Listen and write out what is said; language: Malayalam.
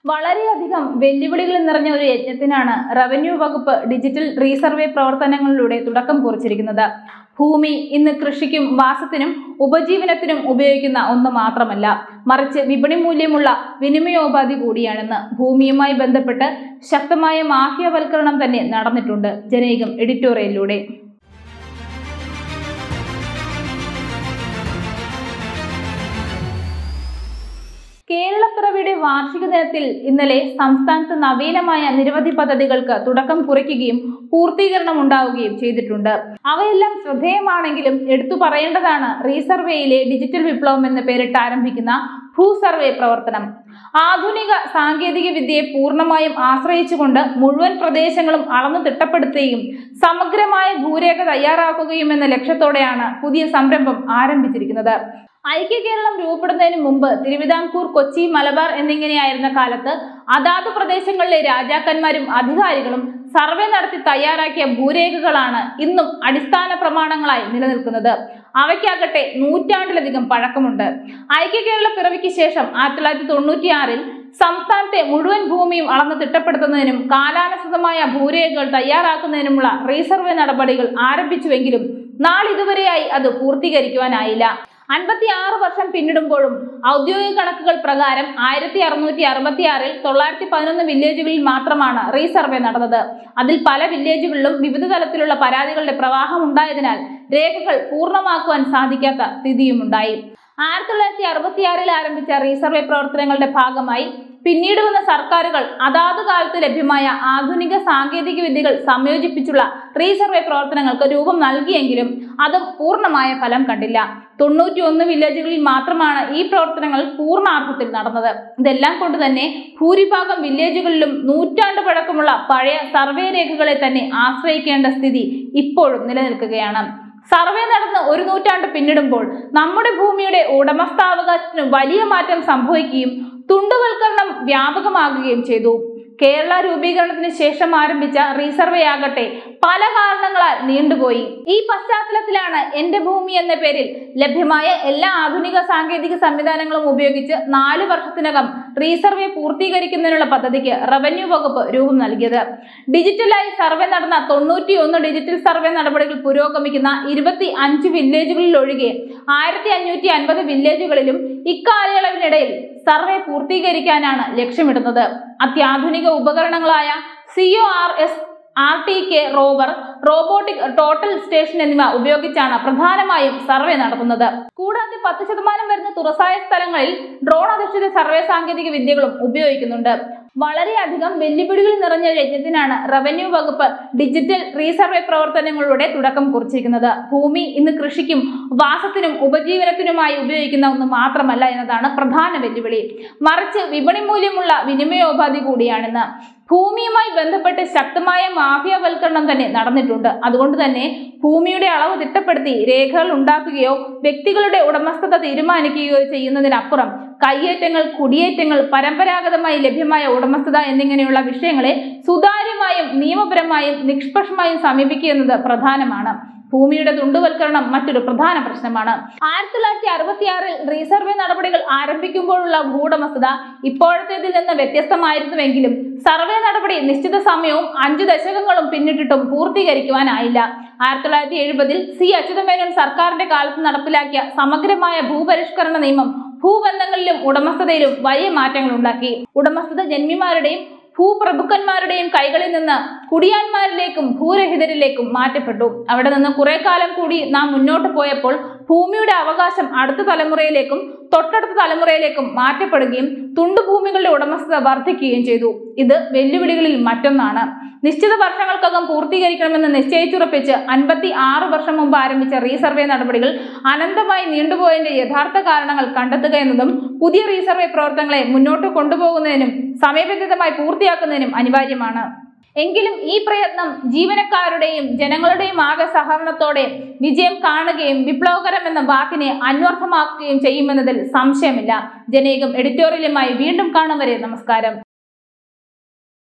വളരെയധികം വെല്ലുവിളികൾ നിറഞ്ഞ ഒരു യജ്ഞത്തിനാണ് റവന്യൂ വകുപ്പ് ഡിജിറ്റൽ റീസർവേ പ്രവർത്തനങ്ങളിലൂടെ തുടക്കം കുറിച്ചിരിക്കുന്നത് ഭൂമി ഇന്ന് കൃഷിക്കും വാസത്തിനും ഉപജീവനത്തിനും ഉപയോഗിക്കുന്ന ഒന്ന് മാത്രമല്ല മറിച്ച് വിപണി മൂല്യമുള്ള വിനിമയോപാധി കൂടിയാണെന്ന് ഭൂമിയുമായി ബന്ധപ്പെട്ട് ശക്തമായ മാഫിയവൽക്കരണം തന്നെ നടന്നിട്ടുണ്ട് ജനൈകം എഡിറ്റോറിയലിലൂടെ കേരളപ്പിറവിയുടെ വാർഷിക ദിനത്തിൽ ഇന്നലെ സംസ്ഥാനത്ത് നവീനമായ നിരവധി പദ്ധതികൾക്ക് തുടക്കം കുറിക്കുകയും പൂർത്തീകരണം ഉണ്ടാവുകയും ചെയ്തിട്ടുണ്ട് അവയെല്ലാം ശ്രദ്ധേയമാണെങ്കിലും എടുത്തു പറയേണ്ടതാണ് റീസർവേയിലെ ഡിജിറ്റൽ വിപ്ലവം എന്ന് പേരിട്ട് ആരംഭിക്കുന്ന ഭൂ സർവേ പ്രവർത്തനം ആധുനിക സാങ്കേതിക വിദ്യയെ പൂർണ്ണമായും ആശ്രയിച്ചുകൊണ്ട് മുഴുവൻ പ്രദേശങ്ങളും അളന്നു തിട്ടപ്പെടുത്തുകയും സമഗ്രമായ ഭൂരേഖ തയ്യാറാക്കുകയും എന്ന ലക്ഷ്യത്തോടെയാണ് പുതിയ സംരംഭം ആരംഭിച്ചിരിക്കുന്നത് ഐക്യ കേരളം രൂപപ്പെടുന്നതിന് മുമ്പ് തിരുവിതാംകൂർ കൊച്ചി മലബാർ എന്നിങ്ങനെയായിരുന്ന കാലത്ത് അതാത് പ്രദേശങ്ങളിലെ രാജാക്കന്മാരും അധികാരികളും സർവേ നടത്തി തയ്യാറാക്കിയ ഭൂരേഖകളാണ് ഇന്നും അടിസ്ഥാന പ്രമാണങ്ങളായി നിലനിൽക്കുന്നത് അവയ്ക്കാകട്ടെ നൂറ്റാണ്ടിലധികം പഴക്കമുണ്ട് ഐക്യ കേരള പിറവിക്ക് ശേഷം ആയിരത്തി തൊള്ളായിരത്തി തൊണ്ണൂറ്റിയാറിൽ സംസ്ഥാനത്തെ മുഴുവൻ ഭൂമിയും അളന്ന് തിട്ടപ്പെടുത്തുന്നതിനും കാലാനുസൃതമായ ഭൂരേഖകൾ തയ്യാറാക്കുന്നതിനുമുള്ള റീസർവേ നടപടികൾ ആരംഭിച്ചുവെങ്കിലും നാളിതുവരെയായി അത് പൂർത്തീകരിക്കുവാനായില്ല അൻപത്തി ആറ് വർഷം പിന്നിടുമ്പോഴും ഔദ്യോഗിക കണക്കുകൾ പ്രകാരം ആയിരത്തി അറുന്നൂറ്റി അറുപത്തി ആറിൽ തൊള്ളായിരത്തി പതിനൊന്ന് വില്ലേജുകളിൽ മാത്രമാണ് റീസർവേ നടന്നത് അതിൽ പല വില്ലേജുകളിലും വിവിധ തലത്തിലുള്ള പരാതികളുടെ പ്രവാഹം ഉണ്ടായതിനാൽ രേഖകൾ പൂർണ്ണമാക്കുവാൻ സാധിക്കാത്ത സ്ഥിതിയുമുണ്ടായി ആയിരത്തി തൊള്ളായിരത്തി അറുപത്തിയാറിൽ ആരംഭിച്ച റീസർവേ പ്രവർത്തനങ്ങളുടെ ഭാഗമായി പിന്നീട് വന്ന സർക്കാരുകൾ അതാത് കാലത്ത് ലഭ്യമായ ആധുനിക സാങ്കേതിക വിദ്യകൾ സംയോജിപ്പിച്ചുള്ള റീസർവേ പ്രവർത്തനങ്ങൾക്ക് രൂപം നൽകിയെങ്കിലും അതും പൂർണ്ണമായ ഫലം കണ്ടില്ല തൊണ്ണൂറ്റി ഒന്ന് വില്ലേജുകളിൽ മാത്രമാണ് ഈ പ്രവർത്തനങ്ങൾ പൂർണ്ണാർത്ഥത്തിൽ നടന്നത് ഇതെല്ലാം കൊണ്ട് തന്നെ ഭൂരിഭാഗം വില്ലേജുകളിലും നൂറ്റാണ്ട് പഴക്കമുള്ള പഴയ സർവേ രേഖകളെ തന്നെ ആശ്രയിക്കേണ്ട സ്ഥിതി ഇപ്പോഴും നിലനിൽക്കുകയാണ് സർവേ നടന്ന് ഒരു നൂറ്റാണ്ട് പിന്നിടുമ്പോൾ നമ്മുടെ ഭൂമിയുടെ ഉടമസ്ഥാവകാശത്തിന് വലിയ മാറ്റം സംഭവിക്കുകയും തുണ്ടുവൽക്കരണം വ്യാപകമാകുകയും ചെയ്തു കേരള രൂപീകരണത്തിന് ശേഷം ആരംഭിച്ച റീസർവേ ആകട്ടെ പല കാരണങ്ങളാൽ നീണ്ടുപോയി ഈ പശ്ചാത്തലത്തിലാണ് എന്റെ ഭൂമി എന്ന പേരിൽ ലഭ്യമായ എല്ലാ ആധുനിക സാങ്കേതിക സംവിധാനങ്ങളും ഉപയോഗിച്ച് നാല് വർഷത്തിനകം റീസർവേ പൂർത്തീകരിക്കുന്നതിനുള്ള പദ്ധതിക്ക് റവന്യൂ വകുപ്പ് രൂപം നൽകിയത് ഡിജിറ്റലായി സർവേ നടന്ന തൊണ്ണൂറ്റി ഒന്ന് ഡിജിറ്റൽ സർവേ നടപടികൾ പുരോഗമിക്കുന്ന ഇരുപത്തി അഞ്ച് വില്ലേജുകളിൽ ഒഴികെ ആയിരത്തി അഞ്ഞൂറ്റി അൻപത് വില്ലേജുകളിലും ഇക്കാലയളവിനിടയിൽ സർവേ പൂർത്തീകരിക്കാനാണ് ലക്ഷ്യമിടുന്നത് അത്യാധുനിക ഉപകരണങ്ങളായ CO R S R T K rover robotic total station എന്നിവ ഉപയോഗിച്ചാണ് പ്രധാനമായും സർവേ നടത്തുന്നത് കൂടാതെ പത്ത് ശതമാനം വരുന്ന തുറസായ സ്ഥലങ്ങളിൽ ഡ്രോൺ അധിഷ്ഠിത സർവേ സാങ്കേതിക വിദ്യകളും ഉപയോഗിക്കുന്നുണ്ട് വളരെയധികം വെല്ലുവിളികൾ നിറഞ്ഞ ഒരു യജ്ഞത്തിനാണ് റവന്യൂ വകുപ്പ് ഡിജിറ്റൽ റീസർവേ പ്രവർത്തനങ്ങളിലൂടെ തുടക്കം കുറിച്ചിരിക്കുന്നത് ഭൂമി ഇന്ന് കൃഷിക്കും വാസത്തിനും ഉപജീവനത്തിനുമായി ഉപയോഗിക്കുന്ന ഒന്ന് മാത്രമല്ല എന്നതാണ് പ്രധാന വെല്ലുവിളി മറിച്ച് വിപണി മൂല്യമുള്ള വിനിമയോപാധി കൂടിയാണെന്ന് ഭൂമിയുമായി ബന്ധപ്പെട്ട് ശക്തമായ മാഫിയവൽക്കരണം തന്നെ നടന്നിട്ടുണ്ട് അതുകൊണ്ട് തന്നെ ഭൂമിയുടെ അളവ് തിട്ടപ്പെടുത്തി രേഖകൾ ഉണ്ടാക്കുകയോ വ്യക്തികളുടെ ഉടമസ്ഥത തീരുമാനിക്കുകയോ ചെയ്യുന്നതിനപ്പുറം കയ്യേറ്റങ്ങൾ കുടിയേറ്റങ്ങൾ പരമ്പരാഗതമായി ലഭ്യമായ ഉടമസ്ഥത എന്നിങ്ങനെയുള്ള വിഷയങ്ങളെ സുതാര്യമായും നിയമപരമായും നിഷ്പക്ഷമായും സമീപിക്കുക എന്നത് പ്രധാനമാണ് ഭൂമിയുടെ തുണ്ടുവൽക്കരണം മറ്റൊരു പ്രധാന പ്രശ്നമാണ് ആയിരത്തി തൊള്ളായിരത്തി അറുപത്തിയാറിൽ റീസർവേ നടപടികൾ ആരംഭിക്കുമ്പോഴുള്ള ഭൂവുടമസ്ഥത ഇപ്പോഴത്തേതിൽ നിന്ന് വ്യത്യസ്തമായിരുന്നുവെങ്കിലും സർവേ നടപടി നിശ്ചിത സമയവും അഞ്ചു ദശകങ്ങളും പിന്നിട്ടിട്ടും പൂർത്തീകരിക്കുവാനായില്ല ആയിരത്തി തൊള്ളായിരത്തി എഴുപതിൽ സി അച്യുതമേനോൻ സർക്കാരിന്റെ കാലത്ത് നടപ്പിലാക്കിയ സമഗ്രമായ ഭൂപരിഷ്കരണ നിയമം ഭൂബന്ധങ്ങളിലും ഉടമസ്ഥതയിലും വലിയ മാറ്റങ്ങൾ ഉണ്ടാക്കി ഉടമസ്ഥത ജന്മിമാരുടെയും ഭൂപ്രഭുക്കന്മാരുടെയും കൈകളിൽ നിന്ന് കുടിയാന്മാരിലേക്കും ഭൂരഹിതരിലേക്കും മാറ്റപ്പെട്ടു അവിടെ നിന്ന് കുറെ കാലം കൂടി നാം മുന്നോട്ട് പോയപ്പോൾ ഭൂമിയുടെ അവകാശം അടുത്ത തലമുറയിലേക്കും തൊട്ടടുത്ത തലമുറയിലേക്കും മാറ്റപ്പെടുകയും തുണ്ടുഭൂമികളുടെ ഉടമസ്ഥത വർദ്ധിക്കുകയും ചെയ്തു ഇത് വെല്ലുവിളികളിൽ മറ്റൊന്നാണ് നിശ്ചിത വർഷങ്ങൾക്കകം പൂർത്തീകരിക്കണമെന്ന് നിശ്ചയിച്ചുറപ്പിച്ച് അൻപത്തി ആറ് വർഷം മുമ്പ് ആരംഭിച്ച റീസർവേ നടപടികൾ അനന്തമായി നീണ്ടുപോയതിന്റെ യഥാർത്ഥ കാരണങ്ങൾ കണ്ടെത്തുക എന്നതും പുതിയ റീസർവേ പ്രവർത്തനങ്ങളെ മുന്നോട്ട് കൊണ്ടുപോകുന്നതിനും സമയബന്ധിതമായി പൂർത്തിയാക്കുന്നതിനും അനിവാര്യമാണ് എങ്കിലും ഈ പ്രയത്നം ജീവനക്കാരുടെയും ജനങ്ങളുടെയും ആകെ സഹകരണത്തോടെ വിജയം കാണുകയും വിപ്ലവകരം എന്ന വാക്കിനെ അന്വർത്ഥമാക്കുകയും ചെയ്യുമെന്നതിൽ സംശയമില്ല ജനേകം എഡിറ്റോറിയലുമായി വീണ്ടും കാണും വരെ നമസ്കാരം